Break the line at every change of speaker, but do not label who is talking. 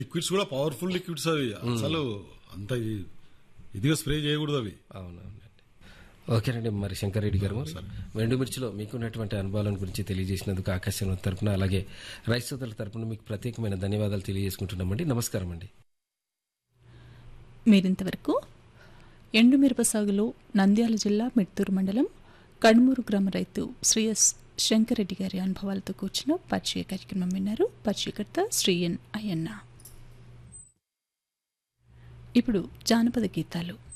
liquids కూడా powerful liquids అవి అసలు అంత ఇ- ఇదిగా స్ప్రే చేయకూడదు అవి
అవునవునండి ఓకేనండి మరి శంకర్ రెడ్డి గారు వెండు మిర్చిలో మీకున్నటువంటి అనుభవాలను గురించి తెలియజేసినందుకు ఆకాశం తరపున అలాగే రైతు సోదరుల తరపున మీకు ప్రత్యేకమైన ధన్యవాదాలు తెలియజేసుకుంటున్నామండి నమస్కారం అండి
మీరింతవరకు ఎండుమిరప సాగులో నంద్యాల జిల్లా మిడ్తూరు మండలం కడుమూరు గ్రామ రైతు శ్రీ ఎస్ శంకరెడ్డి గారి అనుభవాలతో కూర్చున్న పరిచయ కార్యక్రమం విన్నారు పరిచయకర్త శ్రీ ఎన్ అయ్యన్న ఇప్పుడు జానపద గీతాలు